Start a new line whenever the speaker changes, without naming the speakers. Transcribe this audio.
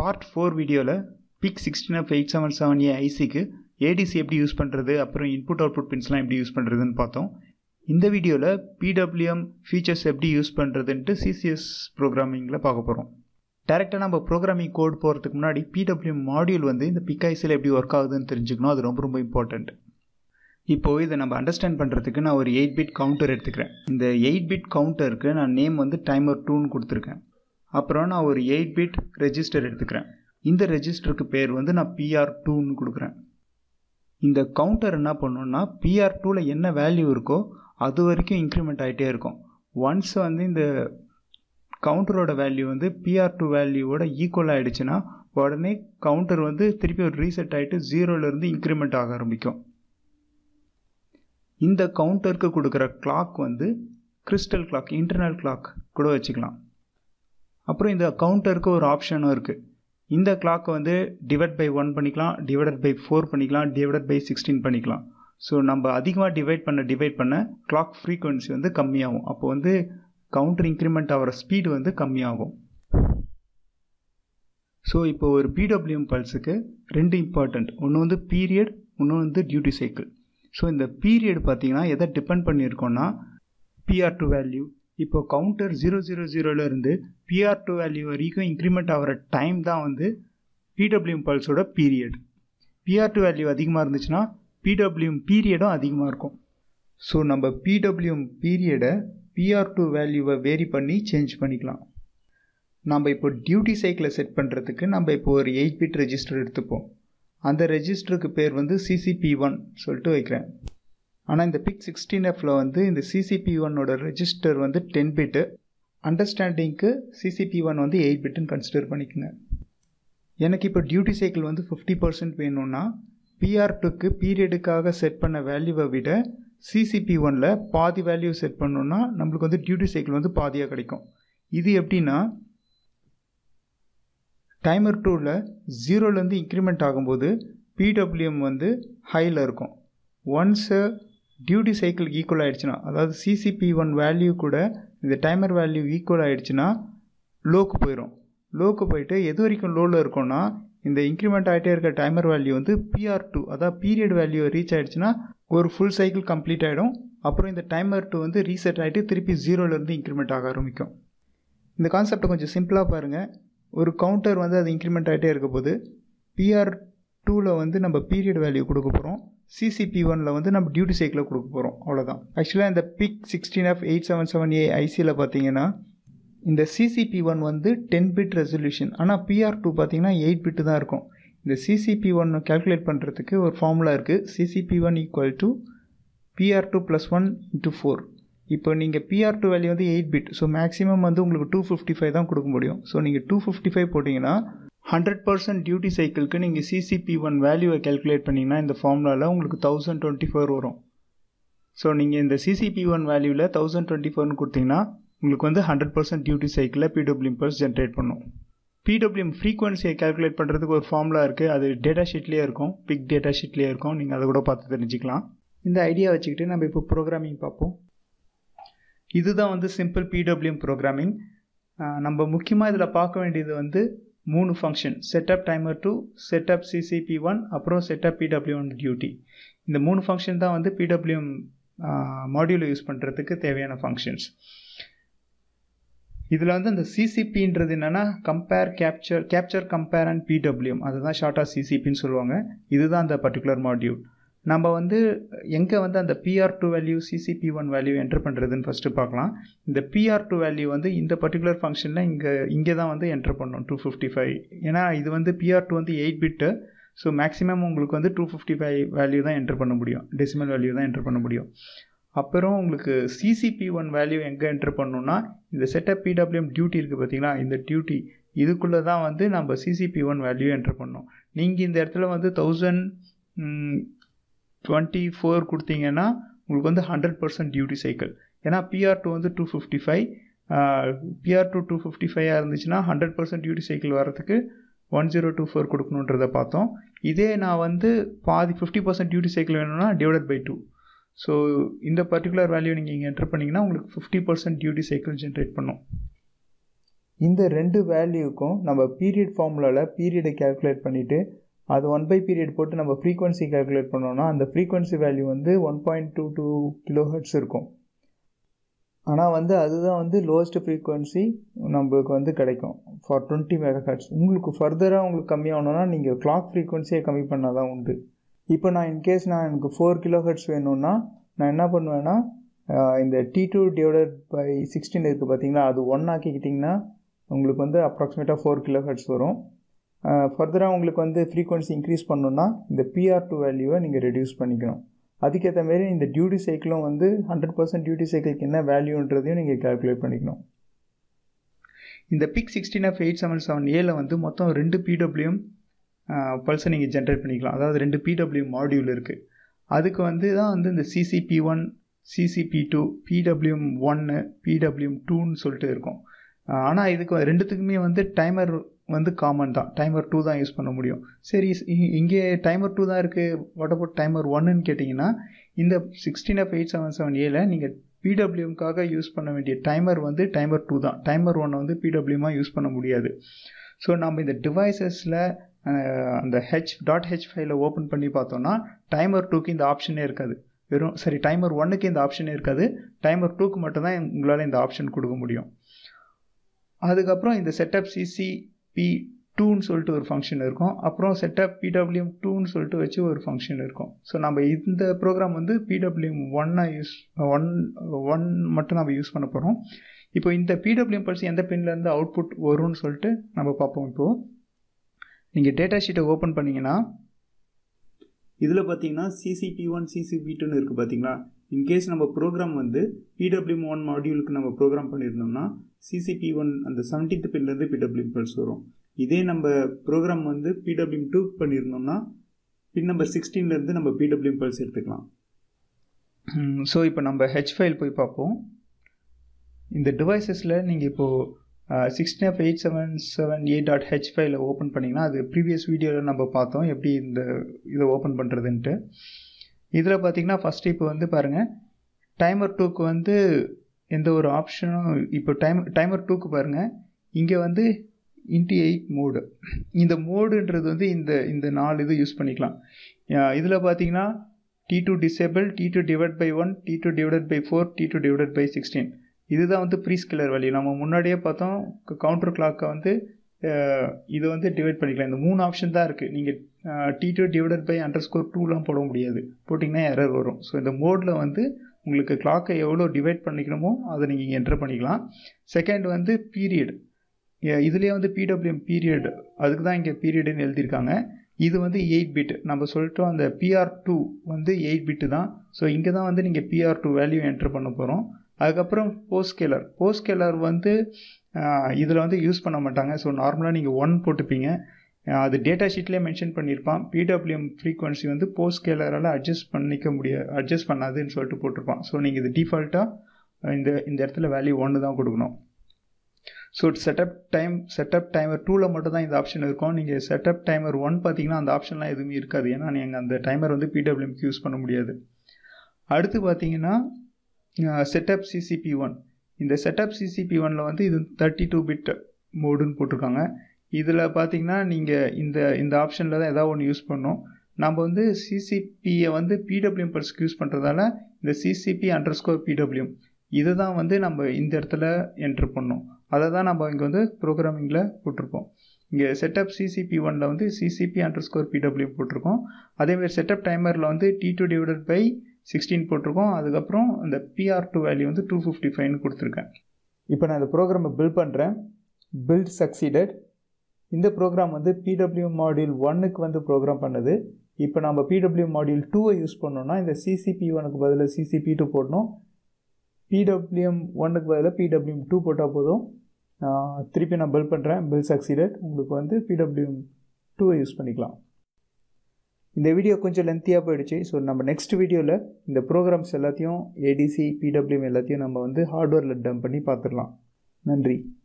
part four வீடியோவில் PIC sixteen F eight seven seven A ஐசிக்கு ADC எப்படி use பண்ணுறது அப்புறம் இன்புட் அவுட்புட் பின்ஸ்லாம் எப்படி யூஸ் பண்ணுறதுன்னு பார்த்தோம் இந்த வீடியோவில் பிடபிள்யூஎம் ஃபீச்சர்ஸ் எப்படி யூஸ் பண்ணுறதுன்ட்டு சிசிஎஸ் ப்ரோக்ராமிங்கில் பார்க்க போகிறோம் டேரெக்டாக நம்ம ப்ரோக்ராமிங் கோட் போகிறதுக்கு முன்னாடி பிடபிள்யூஎம் மாடியூல் வந்து இந்த பிக் ஐசியில் எப்படி ஒர்க் ஆகுதுன்னு தெரிஞ்சுக்கணும் அது ரொம்ப ரொம்ப இம்பார்ட்டண்ட் இப்போது இதை நம்ம அண்டர்ஸ்டாண்ட் பண்ணுறதுக்கு நான் ஒரு எயிட் பிட் கவுண்டர் எடுத்துக்கிறேன் இந்த எயிட் பிட் கவுண்டருக்கு நான் நேம் வந்து டைமர் டூன்னு கொடுத்துருக்கேன் அப்புறம் நான் ஒரு எயிட் பிட் ரெஜிஸ்டர் எடுத்துக்கிறேன் இந்த ரெஜிஸ்டருக்கு பேர் வந்து நான் பிஆர் டூன்னு கொடுக்குறேன் இந்த கவுண்டர் என்ன பண்ணோன்னா பிஆர் டூவில் என்ன வேல்யூ இருக்கோ அது வரைக்கும் இன்க்ரிமெண்ட் ஆகிட்டே இருக்கும் ஒன்ஸ் வந்து இந்த கவுண்டரோட வேல்யூ வந்து பிஆர் டூ வேல்யூவோட ஈக்குவல் ஆகிடுச்சுன்னா உடனே கவுண்டர் வந்து திருப்பி ஒரு ரீசெட் ஆகிட்டு ஜீரோலேருந்து இன்க்ரிமெண்ட் ஆக ஆரம்பிக்கும் இந்த கவுண்டருக்கு கொடுக்குற கிளாக் வந்து கிறிஸ்டல் கிளாக் இன்டர்னல் கிளாக் கூட வச்சுக்கலாம் அப்புறம் இந்த கவுண்டருக்கு ஒரு ஆப்ஷனும் இருக்குது இந்த கிளாக்கை வந்து டிவைட் பை ஒன் பண்ணிக்கலாம் டிவைடட் பை ஃபோர் பண்ணிக்கலாம் டிவைடட் பை சிக்ஸ்டீன் பண்ணிக்கலாம் ஸோ நம்ம அதிகமாக டிவைட் பண்ண டிவைட் பண்ண கிளாக் ஃப்ரீக்குவன்சி வந்து கம்மியாகும் அப்போ வந்து கவுண்டர் இன்க்ரிமெண்ட் ஆகிற ஸ்பீடு வந்து கம்மியாகும் ஸோ இப்போ ஒரு பிடபிள்யூஎம் பல்ஸுக்கு ரெண்டு இம்பார்ட்டண்ட் ஒன்று வந்து பீரியட் ஒன்று வந்து டியூட்டி சைக்கிள் ஸோ இந்த பீரியட் பார்த்தீங்கன்னா எதை டிபெண்ட் பண்ணியிருக்கோன்னா பிஆர் டூ வேல்யூ இப்போ கவுண்டர் ஜீரோ ஜீரோ ஜீரோலேருந்து பிஆர் டூ வேல்யூ வரைக்கும் இன்க்ரிமெண்ட் ஆகிற டைம் தான் வந்து பிடபிள்யூஎம் பல்ஸோட பீரியட் பிஆர் டூ வேல்யூ அதிகமாக இருந்துச்சுன்னா பிடபிள்யூஎம் பீரியடும் அதிகமாக இருக்கும் ஸோ நம்ம பிடபிள்யூஎம் பீரியடை பிஆர் டூ வேல்யூவை வேரி பண்ணி சேஞ்ச் பண்ணிக்கலாம் நம்ம இப்போ டியூட்டி சைக்கிளை செட் பண்ணுறதுக்கு நம்ம இப்போ ஒரு எயிட் பிட் ரெஜிஸ்டர் எடுத்துப்போம் அந்த ரெஜிஸ்டருக்கு பேர் வந்து சிசிபி ஒன் சொல்லிட்டு வைக்கிறேன் ஆனால் இந்த பிக் சிக்ஸ்டீன் எஃப்பில் வந்து இந்த சிசிபி ஒன்னோட ரெஜிஸ்டர் வந்து டென் பிட்டு அண்டர்ஸ்டாண்டிங்க்கு சிசிபி ஒன் வந்து எயிட் பிட்டுன்னு கன்சிடர் பண்ணிக்கோங்க எனக்கு இப்போ டியூட்டி சைக்கிள் வந்து ஃபிஃப்டி பர்சன்ட் வேணும்னா பிஆர் டூக்கு பீரியடுக்காக செட் பண்ண வேல்யூவை விட சிசிபி ஒனில் பாதி வேல்யூ செட் பண்ணோன்னா நம்மளுக்கு வந்து டியூட்டி சைக்கிள் வந்து பாதியாக கிடைக்கும் இது எப்படின்னா டைமர் டூவில் ஜீரோலேருந்து இன்க்ரிமெண்ட் ஆகும்போது பிடபிள்யூஎம் வந்து ஹையில் இருக்கும் ஒன்ஸு டியூட்டி சைக்கிள் ஈக்குவல் ஆகிடுச்சுன்னா அதாவது சிசிபி ஒன் வேல்யூ கூட இந்த டைமர் வேல்யூ ஈக்குவல் ஆகிடுச்சுன்னா லோக்கு போயிடும் லோக்கு போயிட்டு எது வரைக்கும் லோவில் இருக்கோன்னா இந்த இன்க்ரிமெண்ட் ஆகிட்டே இருக்க டைமர் வேல்யூ வந்து பிஆர் டூ அதாவது பீரியட் வேல்யூ ரீச் ஆகிடுச்சுன்னா ஒரு ஃபுல் சைக்கிள் கம்ப்ளீட் ஆகிடும் அப்புறம் இந்த டைமர் டூ வந்து ரீசெட் ஆகிட்டு திருப்பி ஜீரோலேருந்து இன்க்ரிமெண்ட் ஆக ஆரம்பிக்கும் இந்த கான்செப்டை கொஞ்சம் சிம்பிளாக பாருங்கள் ஒரு கவுண்டர் வந்து அது இன்க்ரிமெண்ட் ஆகிட்டே இருக்க போது பிஆர் டூவில் வந்து நம்ம பீரியட் வேல்யூ கொடுக்க போகிறோம் சிசிபி ஒனில் வந்து நம்ம டியூட்டி சைக்கிளில் கொடுக்க போகிறோம் அவ்வளோதான் ஆக்சுவலாக இந்த PIC sixteen F eight seven seven A ஐசியில் பார்த்தீங்கன்னா இந்த சிசிபி ஒன் வந்து டென் பிட் ரெசல்யூஷன் ஆனால் பிஆர் டூ பார்த்தீங்கன்னா எயிட் பிட்டு தான் இருக்கும் இந்த சிசிபி ஒன் கேல்குலேட் பண்ணுறதுக்கு ஒரு ஃபார்முலா இருக்குது CCP one equal to PR two plus one into four இப்போ நீங்கள் பிஆர் டூ வேல்யூ வந்து எயிட் பிட் ஸோ மேக்ஸிமம் வந்து உங்களுக்கு டூ ஃபிஃப்டி ஃபைவ் தான் கொடுக்க முடியும் ஸோ நீங்கள் டூ ஃபிஃப்டி ஃபைவ் போட்டிங்கன்னா ஹண்ட்ரட் பர்சன்ட் டியூட்டி சைக்கிளுக்கு நீங்கள் சிசிபி ஒன் வேல்யூவை கேல்குலேட் பண்ணிங்கன்னா இந்த ஃபார்முலாவில் உங்களுக்கு தௌசண்ட் டுவெண்ட்டி ஃபோர் வரும் ஸோ நீங்கள் இந்த சிசிபி ஒன் வேல்யூவில் தௌசண்ட் டுவெண்ட்டி ஃபோர்னு கொடுத்தீங்கன்னா உங்களுக்கு வந்து ஹண்ட்ரட் பர்சன்ட் டியூட்டி சைக்கிளில் பிடபிள்யூஎம் பர்ஸ் ஜென்ரேட் பண்ணும் பிடபிள்யூஎம் ஃப்ரீக்வன்சியை கேல்குலேட் பண்ணுறதுக்கு ஒரு ஃபார்முலா இருக்குது அது டேட்டா ஷீட்லேயே இருக்கும் பிக் டேட்டா ஷீட்லேயே இருக்கும் நீங்கள் அதை கூட பார்த்து தெரிஞ்சுக்கலாம் இந்த ஐடியா வச்சுக்கிட்டு நம்ம இப்போ ப்ரோக்ராமிங் பார்ப்போம் இதுதான் வந்து சிம்பிள் பிடபிள்யூஎம் ப்ரோக்ராமிங் நம்ம முக்கியமாக இதில் பார்க்க வேண்டியது வந்து மூணு function setup timer two setup CCP one அப்புறம் செட்டப் பிடபிள்யூ ஒன் டியூட்டி இந்த மூணு ஃபங்க்ஷன் தான் வந்து பிடபிள்யூஎம் மாடியூல் யூஸ் பண்ணுறதுக்கு தேவையான ஃபங்க்ஷன்ஸ் இதில் வந்து அந்த சிசிபின்றது என்னென்னா compare capture capture compare and PWM அதுதான் ஷார்ட்டாக சிசிபின்னு சொல்லுவாங்க இதுதான் அந்த பர்டிகுலர் மாடியூல் நம்ம வந்து எங்கே வந்து அந்த PR two value CCP one value enter பண்ணுறதுன்னு ஃபஸ்ட்டு பார்க்கலாம் இந்த பிஆர் டூ வேல்யூ வந்து இந்த பர்டிகுலர் ஃபங்க்ஷனில் இங்கே இங்கே தான் வந்து என்டர் பண்ணணும் டூ ஃபிஃப்டி ஃபைவ் ஏன்னா இது வந்து பிஆர் டூ வந்து எயிட் பிட்டு ஸோ மேக்ஸிமம் உங்களுக்கு வந்து டூ ஃபிஃப்டி ஃபைவ் வேல்யூ தான் என்டர் பண்ண முடியும் டெசிமல் வேல்யூ தான் என்டர் பண்ண முடியும் அப்புறம் உங்களுக்கு சிசிபி ஒன் வேல்யூ எங்கே என்டர் பண்ணணும்னா இந்த செட்டப் பிடபிள்யூஎம் டியூட்டி இருக்குது பார்த்தீங்களா இந்த டியூட்டி இதுக்குள்ளே தான் வந்து நம்ம சிசிபி ஒன் வேல்யூ என்டர் பண்ணோம் நீங்கள் இந்த இடத்துல வந்து தௌசண்ட் டுவெண்ட்டி ஃபோர் கொடுத்தீங்கன்னா உங்களுக்கு வந்து ஹண்ட்ரட் பர்சன்ட் டியூட்டி சைக்கிள் ஏன்னா பிஆர் டூ வந்து two fifty five PR two two fifty ஃபைவாக இருந்துச்சுன்னா ஹண்ட்ரட் பர்சன்ட் டியூட்டி சைக்கிள் வரதுக்கு ஒன் ஜீரோ டூ ஃபோர் கொடுக்கணுன்றதை பார்த்தோம் இதே நான் வந்து பாதி ஃபிஃப்டி பர்சன்ட் டியூட்டி சைக்கிள் வேணும்னா டிவைடட் பை டூ ஸோ இந்த பர்டிகுலர் வேல்யூ நீங்கள் இங்கே என்டர் பண்ணிங்கன்னா உங்களுக்கு fifty percent duty cycle generate பண்ணும் இந்த ரெண்டு வேல்யூக்கும் நம்ம பீரியட் ஃபார்முலாவில் பீரியடை கேல்குலேட் பண்ணிவிட்டு அது ஒன் பை பீரியட் போட்டு நம்ம ஃப்ரீக்வன்சி கேல்குலேட் பண்ணோம்னா அந்த ஃப்ரீக்வன்சி வேல்யூ வந்து one point two two kilo hertz இருக்கும் ஆனால் வந்து அதுதான் வந்து லோவஸ்ட் ஃப்ரீக்வன்சி நம்மளுக்கு வந்து கிடைக்கும் ஃபார் டுவெண்ட்டி மெகா ஹெர்ட்ஸ் உங்களுக்கு ஃபர்தராக உங்களுக்கு கம்மியாகணும்னா நீங்கள் கிளாக் ஃப்ரீக்வன்சியை கம்மி பண்ணால் தான் உண்டு இப்போ நான் இன்கேஸ் நான் எனக்கு ஃபோர் கிலோ ஹெர்ட்ஸ் வேணும்னா நான் என்ன பண்ணுவேன்னா இந்த T two divided by sixteen இருக்குது பார்த்தீங்களா அது ஒன் ஆக்கிக்கிட்டிங்கன்னா உங்களுக்கு வந்து அப்ராக்சிமேட்டாக ஃபோர் கிலோ ஹெர்ட்ஸ் வரும் ஃபர்தராக உங்களுக்கு வந்து ஃப்ரீக்வன்சி இன்க்ரீஸ் பண்ணணுன்னா இந்த பிஆர் டூ வேல்யூவை நீங்கள் ரெடியூஸ் பண்ணிக்கணும் அதுக்கேற்ற மாரி இந்த டியூட்டி சைக்கிளும் வந்து ஹண்ட்ரட் பர்சன்ட் டியூட்டி சைக்கிளுக்கு என்ன வேல்யூன்றதையும் நீங்கள் கால்குலேட் பண்ணிக்கணும் இந்த PIC sixteen F eight seven seven ஏல வந்து மொத்தம் ரெண்டு பிடபிள்யூஎம் பல்ஸை நீங்கள் ஜென்ரேட் பண்ணிக்கலாம் அதாவது ரெண்டு பிடபிள்யூ மாடியூல் இருக்குது அதுக்கு வந்து தான் வந்து இந்த CCP one CCP two PWM ஒன்று பிடபிள்யூஎம் டூன்னு சொல்லிட்டு இருக்கும் ஆனால் இதுக்கு ரெண்டுத்துக்குமே வந்து டைமர் வந்து காமன் தான் டைமர் டூ தான் யூஸ் பண்ண முடியும் சரி இங்கே டைமர் டூ தான் இருக்குது வாட் அபவுட் டைமர் ஒன்னுன்னு கேட்டிங்கன்னா இந்த sixteen F eight seven seven ஏல நீங்கள் பிடபிள்யூஎம்காக யூஸ் பண்ண வேண்டிய டைமர் வந்து டைமர் டூ தான் டைமர் ஒன்னை வந்து பிடபிள்யூமாக யூஸ் பண்ண முடியாது ஸோ நம்ம இந்த டிவைசஸில் அந்த ஹெச் டாட் ஹெச் ஃபைலை ஓப்பன் பண்ணி பார்த்தோம்னா டைமர் டூக்கு இந்த ஆப்ஷனே இருக்காது வெறும் சரி டைமர் ஒன்னுக்கு இந்த ஆப்ஷனே இருக்காது டைமர் டூக்கு மட்டும்தான் உங்களால் இந்த ஆப்ஷன் கொடுக்க முடியும் அதுக்கப்புறம் இந்த செட்டப் சிசி பி டூன்னு சொல்லிட்டு ஒரு ஃபங்க்ஷன் இருக்கும் அப்புறம் செட்டப் பிடபிள்யூஎம் டூன்னு சொல்லிட்டு வச்சு ஒரு ஃபங்க்ஷன் இருக்கும் ஸோ நம்ம இந்த ப்ரோக்ராம் வந்து பிடபிள்யூஎம் ஒன்னாக யூஸ் ஒன் ஒன் மட்டும் நம்ம யூஸ் பண்ண போகிறோம் இப்போ இந்த பிடபிள்யூஎம் பல்ஸ் எந்த பின்லேருந்து அவுட்புட் வரும்னு சொல்லிட்டு நம்ம பார்ப்போம் இப்போது நீங்கள் டேட்டா ஷீட்டை ஓப்பன் பண்ணிங்கன்னா இதில் பார்த்தீங்கன்னா சிசிபி ஒன் சிசிபி டூன்னு இருக்குது பார்த்தீங்களா இன்கேஸ் நம்ம ப்ரோக்ராம் வந்து பிடபிள்யூஎம் ஒன் மாடியூலுக்கு நம்ம ப்ரோக்ராம் பண்ணியிருந்தோம்னா சிசிபி ஒன் அந்த செவன்டீன்த் பின்லேருந்து பிடபிள்யூஎம் பல்ஸ் வரும் இதே நம்ம ப்ரோக்ராம் வந்து பிடபிள்யூஎம் டூ பண்ணியிருந்தோம்னா பின் நம்பர் சிக்ஸ்டீன்லேருந்து நம்ம பிடபிள்யூஎம் பல்ஸ் எடுத்துக்கலாம் ஸோ இப்போ நம்ம ஹெச் ஃபைல் போய் பார்ப்போம் இந்த டிவைசஸில் நீங்கள் இப்போது sixteen F eight seven seven eight dot H ஃபைல ஓப்பன் பண்ணிங்கன்னா அது ப்ரீவியஸ் வீடியோவில் நம்ம பார்த்தோம் எப்படி இந்த இதை ஓப்பன் பண்ணுறதுன்ட்டு இதில் பார்த்தீங்கன்னா ஃபஸ்ட்டு இப்போ வந்து பாருங்கள் டைமர் டூக்கு வந்து எந்த ஒரு ஆப்ஷனும் இப்போ டைம் டைமர் டூக்கு பாருங்கள் இங்கே வந்து இன்டி எயிட் மோடு இந்த மோடுன்றது வந்து இந்த இந்த நாலு இது யூஸ் பண்ணிக்கலாம் இதில் பார்த்தீங்கன்னா T two disable T two divide by one T two divide by four T two divide by sixteen இதுதான் வந்து ப்ரீ ஸ்கில்லர் வேல்யூ நம்ம முன்னாடியே பார்த்தோம் கவுண்டர் கிளாக்கை வந்து இதை வந்து டிவைட் பண்ணிக்கலாம் இந்த மூணு ஆப்ஷன் தான் இருக்குது நீங்கள் T two divided by underscore டூலாம் போட முடியாது போட்டிங்கன்னா எரர் வரும் ஸோ இந்த மோடில் வந்து உங்களுக்கு கிளாக்கை எவ்வளோ டிவைட் பண்ணிக்கணுமோ அதை நீங்கள் என்டர் பண்ணிக்கலாம் செகண்ட் வந்து பீரியட் இதுலேயே வந்து பிடபிள்யூஎம் பீரியட் அதுக்கு தான் இங்கே பீரியடுன்னு எழுதியிருக்காங்க இது வந்து எயிட் பிட் நம்ம சொல்லிட்டோம் அந்த பிஆர் டூ வந்து எயிட் பிட்டு தான் ஸோ இங்கே தான் வந்து நீங்கள் பிஆர் டூ வேல்யூ என்டர் பண்ண போகிறோம் அதுக்கப்புறம் போஸ்கேலர் போஸ்கேலர் வந்து இதில் வந்து யூஸ் பண்ண மாட்டாங்க ஸோ நார்மலாக நீங்கள் ஒன் போட்டுப்பீங்க அது டேட்டா ஷீட்லேயே மென்ஷன் பண்ணியிருப்பான் பிடபிள்யூஎம் ஃப்ரீக்வன்சி வந்து போஸ்கேலரால் அட்ஜஸ்ட் பண்ணிக்க முடியாது அட்ஜஸ்ட் பண்ணாதுன்னு சொல்லிட்டு போட்டிருப்பான் ஸோ நீங்கள் இது டிஃபால்ட்டாக இந்த இந்த இடத்துல வேல்யூ ஒன்று தான் கொடுக்கணும் so setup time setup timer டூவில் மட்டும் தான் இந்த ஆப்ஷன் இருக்கும் நீங்கள் செட்டப் டைமர் ஒன் பார்த்தீங்கன்னா அந்த ஆப்ஷன்லாம் எதுவுமே இருக்காது ஏன்னா நீங்கள் அந்த டைமர் வந்து பிடபிள்யூஎம்க்கு யூஸ் பண்ண முடியாது அடுத்து பார்த்தீங்கன்னா செட்டப் சிசிபி ஒன் இந்த செட்டப் சிசிபி ஒனில் வந்து இது தேர்ட்டி டூ பிட் மோடுன்னு போட்டிருக்காங்க இதில் பார்த்தீங்கன்னா நீங்கள் இந்த இந்த ஆப்ஷனில் தான் ஏதாவது ஒன்று யூஸ் பண்ணோம் நம்ம வந்து சிசிபியை வந்து பிடபிள்யூஎம் பல்ஸ்க்கு யூஸ் பண்ணுறதால இந்த சிசிபி அண்டர் ஸ்கோர் பிடபிள்யூஎம் இதை தான் வந்து நம்ம இந்த இடத்துல என்ட்ரு பண்ணோம் அதை தான் நம்ம இங்கே வந்து ப்ரோக்ராமிங்கில் போட்டிருப்போம் இங்கே செட்டப் சிசிபி ஒனில் வந்து சிசிபி அண்டர் ஸ்கோர் பிடபிள்யூ போட்டிருக்கோம் அதேமாதிரி செட்டப் டைமரில் வந்து T two divided by sixteen போட்டிருக்கோம் அதுக்கப்புறம் இந்த பிஆர் டூ வேல்யூ வந்து டூ ஃபிஃப்டி ஃபைவ்னு கொடுத்துருக்கேன் இப்போ நான் இந்த ப்ரோக்ராமை பில்ட் பண்ணுறேன் பில்ட் சக்சீடட் இந்த ப்ரோக்ராம் வந்து பிடபிள்யூ மாடியூல் ஒன்னுக்கு வந்து ப்ரோக்ராம் பண்ணுது இப்போ நம்ம பிடபிள்யூ மாடியூல் டூவை யூஸ் பண்ணோம்னா இந்த சிசிபி ஒனுக்கு பதிலாக சிசிபி டூ போடணும் பிடபிள்யூஎம் ஒன்னுக்கு பதிலாக பிடபிள்யூஎம் டூ போட்டால் போதும் திருப்பி நான் பில் பண்ணுறேன் பில் சக்சீடட் உங்களுக்கு வந்து பிடபிள்யூஎம் டூவை யூஸ் பண்ணிக்கலாம் இந்த வீடியோ கொஞ்சம் லென்த்தியாக போயிடுச்சு ஸோ நம்ம நெக்ஸ்ட் வீடியோவில் இந்த ப்ரோக்ராம்ஸ் எல்லாத்தையும் ஏடிசி பிடபிள்யூஎம் எல்லாத்தையும் நம்ம வந்து ஹார்ட்வேரில் டம்ப் பண்ணி பார்த்துடலாம் நன்றி